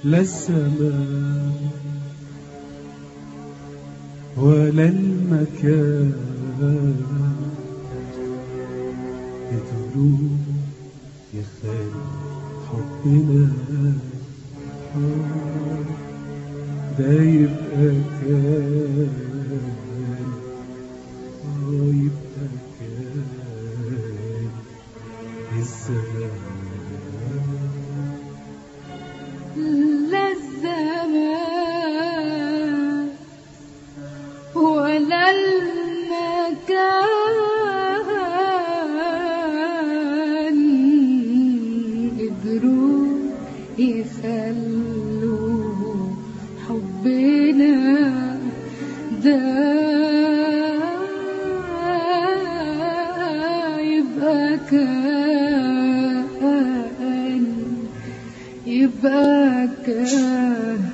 لا الزمان ولا المكان يدلوا يخلي حبنا آه، ده يبقى كان آه، يبقى كان الزمان لا الزمان ولا المكان قدروا يخلوا حبنا ده يبقى كان يبقى كان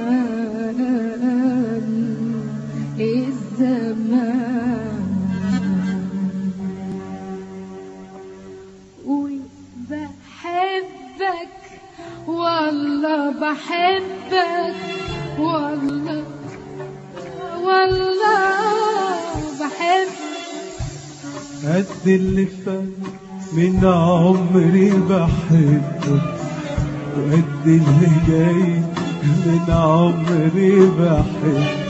الزمان وبحبك والله بحبك والله والله بحبك قد اللي فات من عمري بحبك وقد اللي جاي من عمري بحبك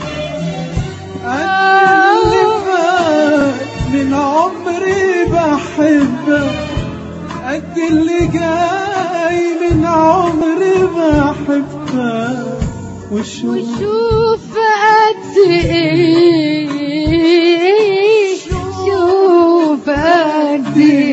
قد اللي فات من عمري بحبك قد اللي جاي من عمري بحبك وشوف وشوف قد ايه شوف قد ايه